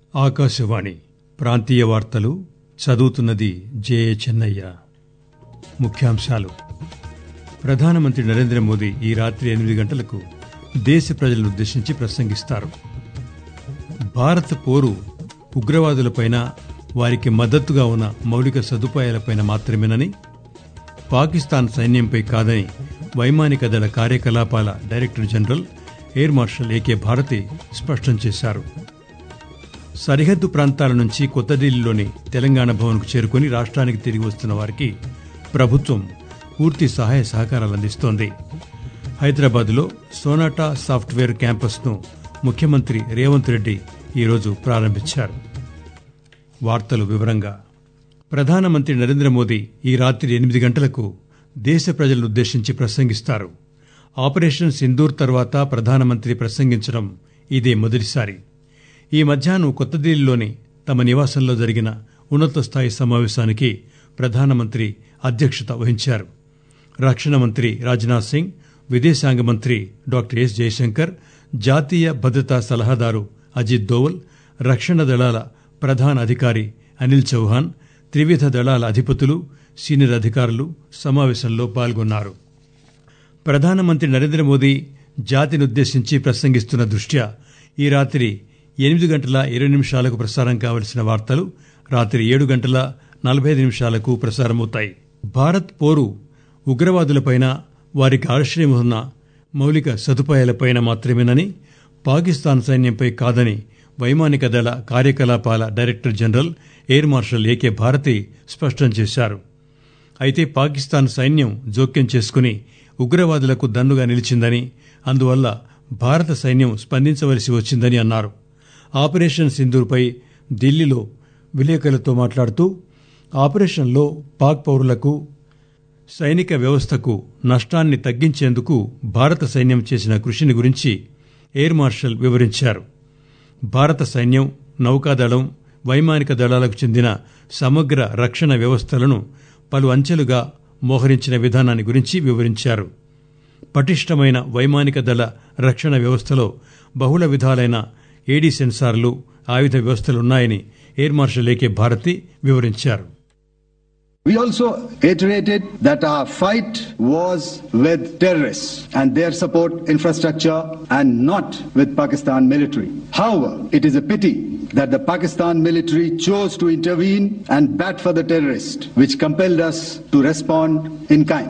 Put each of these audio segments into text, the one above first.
ఆకాశవాణి ప్రాంతీయ వార్తలు చదువుతున్నది జేఏ చెన్నయ్య ముఖ్యాంశాలు ప్రధానమంత్రి నరేంద్ర మోదీ ఈ రాత్రి ఎనిమిది గంటలకు దేశ ప్రజలను ఉద్దేశించి ప్రసంగిస్తారు భారత్ పోరు ఉగ్రవాదులపైన వారికి మద్దతుగా ఉన్న మౌలిక సదుపాయాలపైన మాత్రమేనని పాకిస్తాన్ సైన్యంపై కాదని వైమానిక దళ కార్యకలాపాల director general air marshal AK Bharati స్పష్టం చేశారు సరిహద్దు ప్రాంతాల నుంచి కొత్త ఢిల్లీలోని తెలంగాణ భవన్కు చేరుకుని రాష్ట్రానికి తిరిగి వస్తున్న వారికి ప్రభుత్వం పూర్తి సహాయ సహకారాలు అందిస్తోంది హైదరాబాద్లో సోనాటా సాఫ్ట్వేర్ క్యాంపస్ను ముఖ్యమంత్రి రేవంత్ రెడ్డి ఈరోజు ప్రారంభించారు వార్తలు వివరంగా ప్రధానమంత్రి నరేంద్ర మోదీ ఈ రాత్రి ఎనిమిది గంటలకు దేశ ప్రజలను ఉద్దేశించి ప్రసంగిస్తారు ఆపరేషన్ సింధూర్ తర్వాత ప్రధానమంత్రి ప్రసంగించడం ఇదే మొదటిసారి ఈ మధ్యాహ్నం కొత్త ఢిల్లీలోని తమ నివాసంలో జరిగిన ఉన్నత స్థాయి సమావేశానికి ప్రధానమంత్రి అధ్యక్షత వహించారు రక్షణ మంత్రి రాజ్నాథ్ సింగ్ విదేశాంగ మంత్రి డాక్టర్ ఎస్ జయశంకర్ జాతీయ భద్రతా సలహాదారు అజిత్ దోవల్ రక్షణ దళాల ప్రధాన అధికారి అనిల్ చౌహాన్ త్రివిధ దళాల అధిపతులు సీనియర్ అధికారులు సమావేశంలో పాల్గొన్నారు ప్రధానమంత్రి నరేంద్ర మోదీ జాతినుద్దేశించి ప్రసంగిస్తున్న దృష్ట్యా ఈ రాత్రి ఎనిమిది గంటల ఇరవై నిమిషాలకు ప్రసారం కావలసిన వార్తలు రాత్రి ఏడు గంటల నలభై ఐదు నిమిషాలకు ప్రసారమవుతాయి భారత్ పోరు ఉగ్రవాదులపైన వారికి ఆశ్రయమున్న మౌలిక సదుపాయాలపైన మాత్రమేనని పాకిస్తాన్ సైన్యంపై కాదని వైమానిక దళ కార్యకలాపాల director general air marshal AK Bharati స్పష్టం చేశారు అయితే పాకిస్తాన్ సైన్యం జోక్యం చేసుకుని ఉగ్రవాదులకు దన్నుగా నిలిచిందని అందువల్ల భారత సైన్యం స్పందించవలసి వచ్చిందని అన్నారు ఆపరేషన్ సింధూర్పై ఢిల్లీలో విలేకరులతో మాట్లాడుతూ ఆపరేషన్లో పాక్ పౌరులకు సైనిక వ్యవస్థకు నష్టాన్ని తగ్గించేందుకు భారత సైన్యం చేసిన కృషిని గురించి ఎయిర్ మార్షల్ వివరించారు భారత సైన్యం నౌకాదళం వైమానిక దళాలకు చెందిన సమగ్ర రక్షణ వ్యవస్థలను పలు అంచెలుగా మోహరించిన విధానాన్ని గురించి వివరించారు పటిష్టమైన వైమానిక దళ రక్షణ వ్యవస్థలో బహుళ విధాలైన ఏడీ సెన్సార్లు ఆయుధ వ్యవస్థలున్నాయని ఎయిర్ మార్షల్ ఏకే భారతి వివరించారు We also iterated that our fight was with terrorists and their support infrastructure and not with Pakistan military. However, it is a pity that the Pakistan military chose to intervene and bat for the terrorists, which compelled us to respond in kind.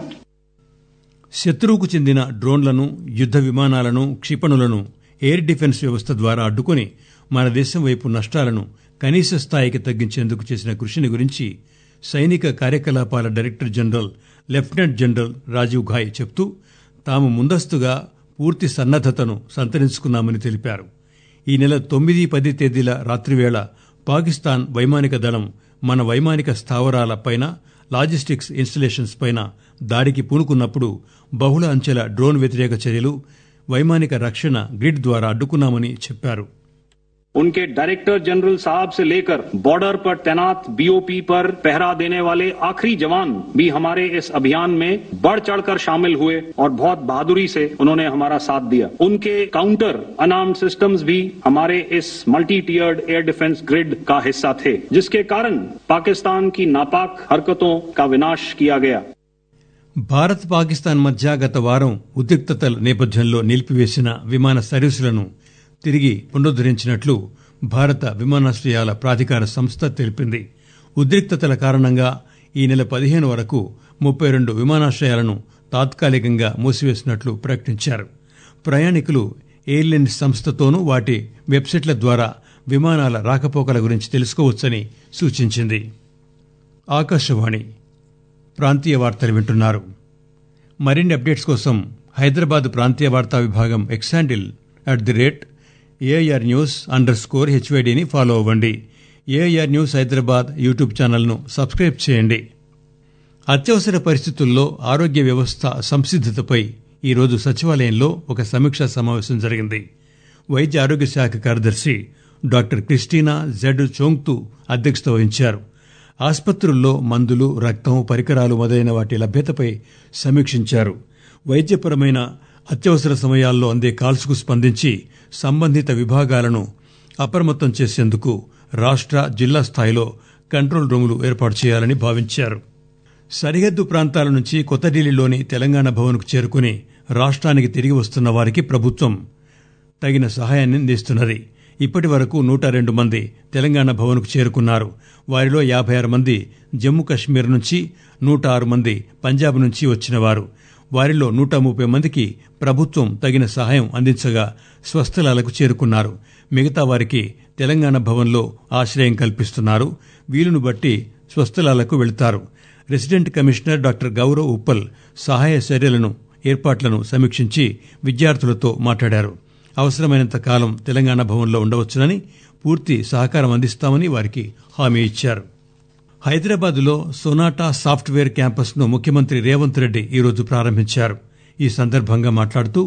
శత్రువుకు చెందిన డ్రోన్లను యుద్ద విమానాలను క్షిపణులను air defence వ్యవస్థ ద్వారా అడ్డుకుని మన దేశం వైపు నష్టాలను కనీస స్థాయికి తగ్గించేందుకు చేసిన కృషిని గురించి సైనిక కార్యకలాపాల director general lieutenant general Rajiv Ghai చెప్తూ తాము ముందస్తుగా పూర్తి సన్నద్దతను సంతరించుకున్నామని తెలిపారు ఈ నెల తొమ్మిది పది తేదీల రాత్రివేళ పాకిస్తాన్ వైమానిక దళం మన వైమానిక స్థావరాల పైన లాజిస్టిక్స్ ఇన్స్టలేషన్స్ పైన దాడికి పూనుకున్నప్పుడు బహుళ అంచెల డ్రోన్ వ్యతిరేక చర్యలు వైమానిక రక్షణ గ్రిడ్ ద్వారా అడ్డుకున్నామని చెప్పారు उनके डायरेक्टर जनरल साहब से लेकर बॉर्डर पर तैनात बीओपी पर पहरा देने वाले आखिरी जवान भी हमारे इस अभियान में बढ़ चढ़कर शामिल हुए और बहुत बहादुरी से उन्होंने हमारा साथ दिया उनके काउंटर अनार्म सिस्टम्स भी हमारे इस multi tiered air defence grid का हिस्सा थे जिसके कारण पाकिस्तान की नापाक हरकतों का विनाश किया गया భారత్ పాకిస్తాన్ మధ్య గత వారం ఉద్రిక్తతల నేపథ్యంలో నిలిపివేసిన విమాన సర్వీసులను తిరిగి పునరుద్దరించినట్లు భారత విమానాశ్రయాల ప్రాధికార సంస్థ తెలిపింది ఉద్రిక్తతల కారణంగా ఈ నెల పదిహేను వరకు ముప్పై రెండు విమానాశ్రయాలను తాత్కాలికంగా మూసివేసినట్లు ప్రకటించారు ప్రయాణికులు ఎయిర్లైన్స్ సంస్థతోనూ వాటి వెబ్సైట్ల ద్వారా విమానాల రాకపోకల గురించి తెలుసుకోవచ్చని సూచించింది ఆకాశవాణి ప్రాంతీయ వార్తలు వింటున్నారు మరిన్ని అప్డేట్స్ కోసం హైదరాబాద్ ప్రాంతీయ వార్తా విభాగం X handle at the rate AIR news under score హెచ్వైడిని ఫాలో అవ్వండి ఏఐఆర్ న్యూస్ హైదరాబాద్ యూట్యూబ్ ఛానల్ను సబ్స్క్రైబ్ చేయండి అత్యవసర పరిస్థితుల్లో ఆరోగ్య వ్యవస్థ సంసిద్దతపై ఈరోజు సచివాలయంలో ఒక సమీక్షా సమావేశం జరిగింది వైద్య ఆరోగ్య శాఖ కార్యదర్శి డాక్టర్ క్రిస్టీనా జెడ్ చోంగ్తు అధ్యక్షత వహించారు ఆసుపత్రుల్లో మందులు రక్తం పరికరాలు మొదలైన వాటి లభ్యతపై సమీక్షించారు వైద్యపరమైన అత్యవసర సమయాల్లో అందే కాల్స్కు స్పందించి సంబంధిత విభాగాలను అప్రమత్తం చేసేందుకు రాష్ట్ర జిల్లా స్థాయిలో కంట్రోల్ రూములు ఏర్పాటు చేయాలని భావించారు సరిహద్దు ప్రాంతాల నుంచి కొత్త ఢిల్లీలోని తెలంగాణ భవన్కు చేరుకుని రాష్ట్రానికి తిరిగి వస్తున్న వారికి ప్రభుత్వం తగిన సహాయాన్ని అందిస్తున్నది ఇప్పటి వరకు నూట రెండు మంది తెలంగాణ భవన్కు చేరుకున్నారు వారిలో యాభై ఆరు మంది జమ్మూ కశ్మీర్ నుంచి నూట ఆరు మంది పంజాబ్ నుంచి వచ్చినవారు వారిలో నూట ముప్పై మందికి ప్రభుత్వం తగిన సహాయం అందించగా స్వస్థలాలకు చేరుకున్నారు మిగతా వారికి తెలంగాణ భవన్లో ఆశ్రయం కల్పిస్తున్నారు వీలును బట్టి స్వస్థలాలకు వెళతారు resident commissioner doctor Gaurav Uppal సహాయ చర్యలను ఏర్పాట్లను సమీక్షించి విద్యార్థులతో మాట్లాడారు అవసరమైనంత కాలం తెలంగాణ భవన్లో ఉండవచ్చునని పూర్తి సహకారం అందిస్తామని వారికి హామీ ఇచ్చారు హైదరాబాద్లో సొనాటా సాఫ్ట్వేర్ క్యాంపస్ను ముఖ్యమంత్రి రేవంత్ రెడ్డి ఈరోజు ప్రారంభించారు ఈ సందర్భంగా మాట్లాడుతూ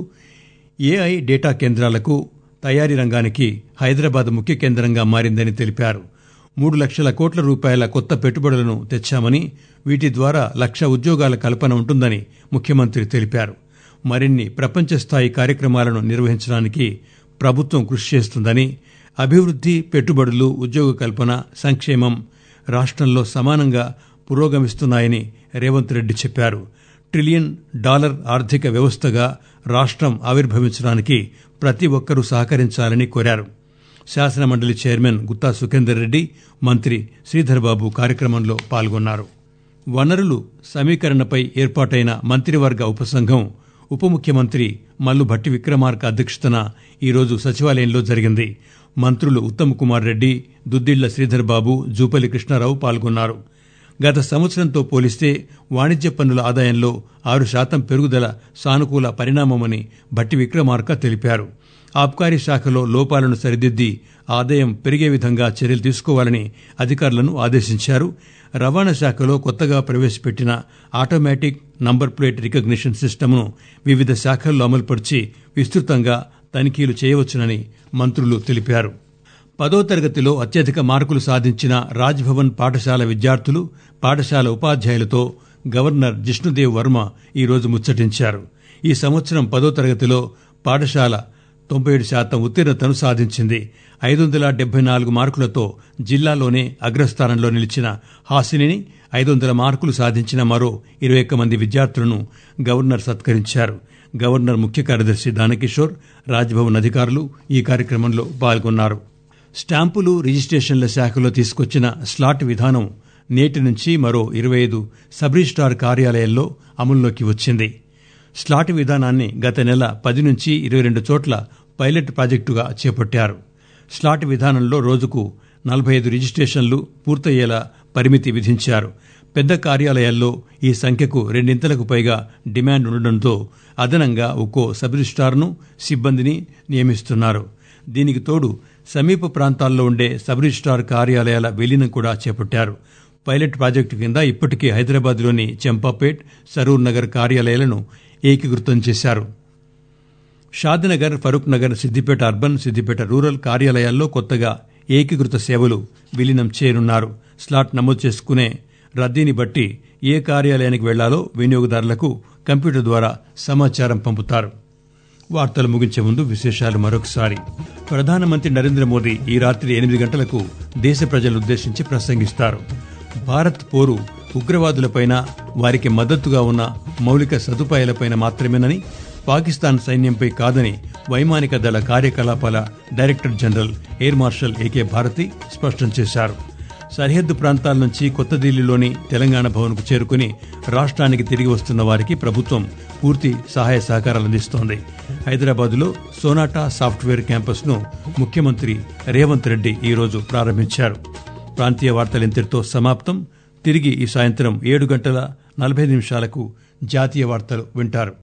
ఏఐ డేటా కేంద్రాలకు తయారీ రంగానికి హైదరాబాద్ ముఖ్య కేంద్రంగా మారిందని తెలిపారు మూడు లక్షల కోట్ల రూపాయల కొత్త పెట్టుబడులను తెచ్చామని వీటి ద్వారా లక్ష ఉద్యోగాల కల్పన ఉంటుందని ముఖ్యమంత్రి తెలిపారు మరిన్ని ప్రపంచ స్థాయి కార్యక్రమాలను నిర్వహించడానికి ప్రభుత్వం కృషి చేస్తుందని అభివృద్ది పెట్టుబడులు ఉద్యోగ కల్పన సంక్షేమం రాష్ట్రంలో సమానంగా పురోగమిస్తున్నాయని రేవంత్ రెడ్డి చెప్పారు ట్రిలియన్ డాలర్ ఆర్థిక వ్యవస్థగా రాష్ట్రం ఆవిర్భవించడానికి ప్రతి ఒక్కరూ సహకరించాలని కోరారు శాసనమండలి చైర్మన్ గుత్తా సుఖేందర్ రెడ్డి మంత్రి శ్రీధర్ బాబు కార్యక్రమంలో పాల్గొన్నారు వనరులు సమీకరణపై ఏర్పాటైన మంత్రివర్గ ఉపసంఘం ఉప ముఖ్యమంత్రి మల్లు భట్టి విక్రమార్క అధ్యక్షతన ఈరోజు సచివాలయంలో జరిగింది మంత్రులు ఉత్తమ్ కుమార్ రెడ్డి దుద్దిళ్ల శ్రీధర్ బాబు జూపల్లి కృష్ణారావు పాల్గొన్నారు గత సంవత్సరంతో పోలిస్తే వాణిజ్య పన్నుల ఆదాయంలో ఆరు శాతం పెరుగుదల సానుకూల పరిణామమని భట్టి విక్రమార్క తెలిపారు ఆబ్కారీ శాఖలో లోపాలను సరిదిద్ది ఆదాయం పెరిగే విధంగా చర్యలు తీసుకోవాలని అధికారులను ఆదేశించారు రవాణా శాఖలో కొత్తగా ప్రవేశపెట్టిన ఆటోమేటిక్ నంబర్ ప్లేట్ రికగ్నిషన్ సిస్టమ్ను వివిధ శాఖల్లో అమలుపరిచి విస్తృతంగా తనిఖీలు చేయవచ్చునని మంత్రులు తెలిపారు పదో తరగతిలో అత్యధిక మార్కులు సాధించిన రాజ్భవన్ పాఠశాల విద్యార్థులు పాఠశాల ఉపాధ్యాయులతో గవర్నర్ జిష్ణుదేవ్ వర్మ ఈరోజు ముచ్చటించారు ఈ సంవత్సరం పదో తరగతిలో పాఠశాల తొంభై ఏడు శాతం ఉత్తీర్ణతను సాధించింది ఐదు వందల డెబ్బై నాలుగు మార్కులతో జిల్లాలోనే అగ్రస్థానంలో నిలిచిన హాసినిని ఐదు వందల మార్కులు సాధించిన మరో ఇరవై ఒక్క మంది విద్యార్థులను గవర్నర్ సత్కరించారు గవర్నర్ ముఖ్య కార్యదర్శి దానకిషోర్ రాజ్భవన్ అధికారులు ఈ కార్యక్రమంలో పాల్గొన్నారు స్టాంపులు రిజిస్ట్రేషన్ల శాఖలో తీసుకొచ్చిన స్లాట్ విధానం నేటి నుంచి మరో ఇరవై ఐదు సబ్ రిజిస్టార్ కార్యాలయాల్లో అమల్లోకి వచ్చింది స్లాట్ విధానాన్ని గత నెల పది నుంచి ఇరవై రెండు చోట్ల పైలట్ ప్రాజెక్టుగా చేపట్టారు స్లాట్ విధానంలో రోజుకు నలభై ఐదు రిజిస్ట్రేషన్లు పూర్తయ్యేలా పరిమితి విధించారు పెద్ద కార్యాలయాల్లో ఈ సంఖ్యకు రెండింతలకు పైగా డిమాండ్ ఉండడంతో అదనంగా ఒక్కో సబ్ రిజిస్టార్ను సిబ్బందిని నియమిస్తున్నారు దీనికి తోడు సమీప ప్రాంతాల్లో ఉండే సబ్ రిజిస్టార్ కార్యాలయాల విలీనం కూడా చేపట్టారు పైలట్ ప్రాజెక్టు కింద ఇప్పటికే హైదరాబాద్లోని చెంపాపేట్ సరూర్ నగర్ కార్యాలయాలను ఏకీకృతం చేశారు షాద్నగర్ ఫరూక్ నగర్ సిద్దిపేట అర్బన్ సిద్దిపేట రూరల్ కార్యాలయాల్లో కొత్తగా ఏకీకృత సేవలు విలీనం చేయనున్నారు స్లాట్ నమోదు చేసుకునే రద్దీని బట్టి ఏ కార్యాలయానికి వెళ్లాలో వినియోగదారులకు కంప్యూటర్ ద్వారా సమాచారం పంపుతారు వార్తలు ముగించే ముందు విశేషాలు మరొకసారి ప్రధానమంత్రి నరేంద్ర మోదీ ఈ రాత్రి ఎనిమిది గంటలకు దేశ ప్రజలను ఉద్దేశించి ప్రసంగిస్తారు భారత్ పోరు ఉగ్రవాదులపైన వారికి మద్దతుగా ఉన్న మౌలిక సదుపాయాలపైన మాత్రమేనని పాకిస్తాన్ సైన్యంపై కాదని వైమానిక దళ కార్యకలాపాల director general air marshal AK Bharati స్పష్టం చేశారు సరిహద్దు ప్రాంతాల నుంచి కొత్త ఢిల్లీలోని తెలంగాణ భవన్కు చేరుకుని రాష్ట్రానికి తిరిగి వస్తున్న వారికి ప్రభుత్వం పూర్తి సహాయ సహకారాలు అందిస్తోంది హైదరాబాద్లో సోనాటా సాఫ్ట్వేర్ క్యాంపస్ను ముఖ్యమంత్రి రేవంత్ రెడ్డి ఈరోజు ప్రారంభించారు ప్రాంతీయ వార్తలు ఇంతటితో సమాప్తం తిరిగి ఈ సాయంత్రం ఏడు గంటల నలభై నిమిషాలకు జాతీయ వార్తలు వింటారు